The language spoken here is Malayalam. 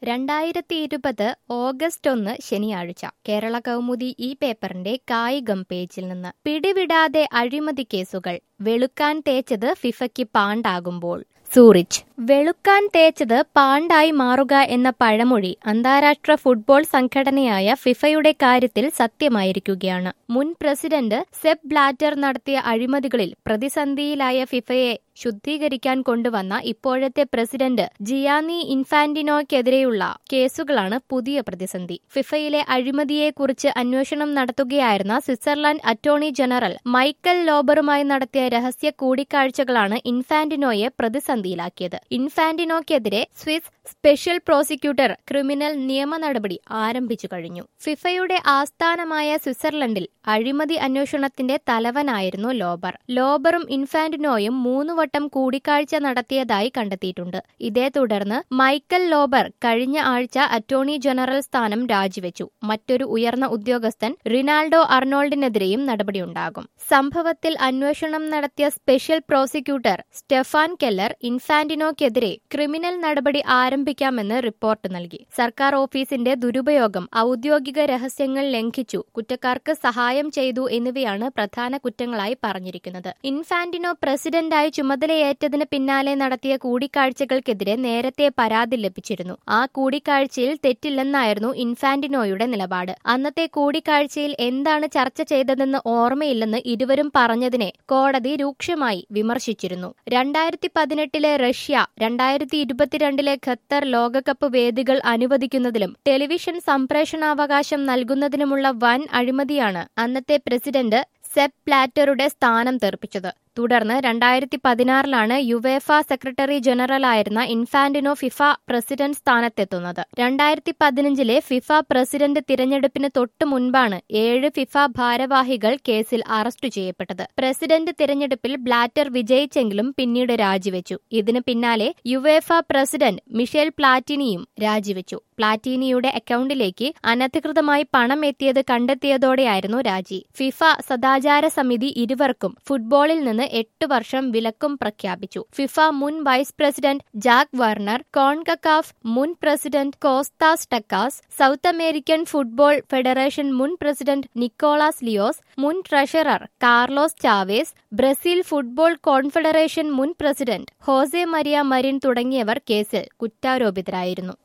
രണ്ടായിരത്തി ഇരുപത് ഓഗസ്റ്റ് ഒന്ന് ശനിയാഴ്ച കേരള കൗമുദി ഈ പേപ്പറിന്റെ കായികം പേജിൽ നിന്ന് പിടിവിടാതെ അഴിമതി കേസുകൾ വെളുക്കാൻ തേച്ചത് ഫിഫയ്ക്ക് പാണ്ടാകുമ്പോൾ സൂറിച്ച് വെളുക്കാൻ തേച്ചത് പാണ്ടായി മാറുക എന്ന പഴമൊഴി അന്താരാഷ്ട്ര ഫുട്ബോൾ സംഘടനയായ ഫിഫയുടെ കാര്യത്തിൽ സത്യമായിരിക്കുകയാണ് മുൻ പ്രസിഡന്റ് സെബ് ബ്ലാറ്റർ നടത്തിയ അഴിമതികളിൽ പ്രതിസന്ധിയിലായ ഫിഫയെ ശുദ്ധീകരിക്കാൻ കൊണ്ടുവന്ന ഇപ്പോഴത്തെ പ്രസിഡന്റ് ജിയാനി ഇൻഫാന്റിനോയ്ക്കെതിരെയുള്ള കേസുകളാണ് പുതിയ പ്രതിസന്ധി ഫിഫയിലെ അഴിമതിയെക്കുറിച്ച് അന്വേഷണം നടത്തുകയായിരുന്ന സ്വിറ്റ്സർലാൻഡ് അറ്റോർണി ജനറൽ മൈക്കൽ ലോബറുമായി നടത്തിയ രഹസ്യ കൂടിക്കാഴ്ചകളാണ് ഇൻഫാന്റിനോയെ പ്രതിസന്ധിയിലാക്കിയത് ഇൻഫാന്റിനോയ്ക്കെതിരെ സ്വിസ് സ്പെഷ്യൽ പ്രോസിക്യൂട്ടർ ക്രിമിനൽ നിയമ നടപടി ആരംഭിച്ചു കഴിഞ്ഞു ഫിഫയുടെ ആസ്ഥാനമായ സ്വിറ്റ്സർലൻഡിൽ അഴിമതി അന്വേഷണത്തിന്റെ തലവനായിരുന്നു ലോബർ ലോബറും ഇൻഫാന്റിനോയും മൂന്നു വട്ടം കൂടിക്കാഴ്ച നടത്തിയതായി കണ്ടെത്തിയിട്ടുണ്ട് ഇതേ തുടർന്ന് മൈക്കൽ ലോബർ കഴിഞ്ഞ ആഴ്ച അറ്റോർണി ജനറൽ സ്ഥാനം രാജിവെച്ചു മറ്റൊരു ഉയർന്ന ഉദ്യോഗസ്ഥൻ റിനാൾഡോ അർണോൾഡിനെതിരെയും നടപടിയുണ്ടാകും സംഭവത്തിൽ അന്വേഷണം നടത്തിയ സ്പെഷ്യൽ പ്രോസിക്യൂട്ടർ സ്റ്റെഫാൻ കെല്ലർ ഇൻഫാന്റിനോക്കെതിരെ ക്രിമിനൽ നടപടി ആരംഭിക്കാമെന്ന് റിപ്പോർട്ട് നൽകി സർക്കാർ ഓഫീസിന്റെ ദുരുപയോഗം ഔദ്യോഗിക രഹസ്യങ്ങൾ ലംഘിച്ചു കുറ്റക്കാർക്ക് സഹായം ചെയ്തു എന്നിവയാണ് പ്രധാന കുറ്റങ്ങളായി പറഞ്ഞിരിക്കുന്നത് ഇൻഫാന്റിനോ പ്രസിഡന്റായി ചുമതലയേറ്റതിന് പിന്നാലെ നടത്തിയ കൂടിക്കാഴ്ചകൾക്കെതിരെ നേരത്തെ പരാതി ലഭിച്ചിരുന്നു ആ കൂടിക്കാഴ്ചയിൽ തെറ്റില്ലെന്നായിരുന്നു ഇൻഫാന്റിനോയുടെ നിലപാട് അന്നത്തെ കൂടിക്കാഴ്ചയിൽ എന്താണ് ചർച്ച ചെയ്തതെന്ന് ഓർമ്മയില്ലെന്ന് ഇരുവരും പറഞ്ഞതിനെ കോടതി രൂക്ഷമായി വിമർശിച്ചിരുന്നു രണ്ടായിരത്തി പതിനെട്ടിലെ റഷ്യ രണ്ടായിരത്തി ഇരുപത്തിരണ്ടിലെ ഖത്തർ ലോകകപ്പ് വേദികൾ അനുവദിക്കുന്നതിലും ടെലിവിഷൻ സംപ്രേഷണാവകാശം നൽകുന്നതിനുമുള്ള വൻ അഴിമതിയാണ് അന്നത്തെ പ്രസിഡന്റ് സെപ് പ്ലാറ്ററുടെ സ്ഥാനം തെറിപ്പിച്ചത് തുടർന്ന് രണ്ടായിരത്തി പതിനാറിലാണ് യുവേഫ സെക്രട്ടറി ജനറലായിരുന്ന ഇൻഫാന്റിനോ ഫിഫ പ്രസിഡന്റ് സ്ഥാനത്തെത്തുന്നത് രണ്ടായിരത്തി പതിനഞ്ചിലെ ഫിഫ പ്രസിഡന്റ് തിരഞ്ഞെടുപ്പിന് തൊട്ടു മുൻപാണ് ഏഴ് ഫിഫ ഭാരവാഹികൾ കേസിൽ അറസ്റ്റ് ചെയ്യപ്പെട്ടത് പ്രസിഡന്റ് തിരഞ്ഞെടുപ്പിൽ ബ്ലാറ്റർ വിജയിച്ചെങ്കിലും പിന്നീട് രാജിവെച്ചു ഇതിന് പിന്നാലെ യുവേഫ പ്രസിഡന്റ് മിഷേൽ പ്ലാറ്റിനിയും രാജിവെച്ചു പ്ലാറ്റീനിയുടെ അക്കൗണ്ടിലേക്ക് അനധികൃതമായി പണം എത്തിയത് കണ്ടെത്തിയതോടെയായിരുന്നു രാജി ഫിഫ സദാചാര സമിതി ഇരുവർക്കും ഫുട്ബോളിൽ നിന്ന് എട്ട് വർഷം വിലക്കും പ്രഖ്യാപിച്ചു ഫിഫ മുൻ vice president Jack Warner CONCACAF മുൻ president Costas Takkas South American football federation മുൻ പ്രസിഡന്റ് നിക്കോളാസ് ലിയോസ് മുൻ treasurer Carlos Chavez Brazil football confederation മുൻ പ്രസിഡന്റ് ഹോസെ മരിയ മരിൻ തുടങ്ങിയവർ കേസിൽ കുറ്റാരോപിതരായിരുന്നു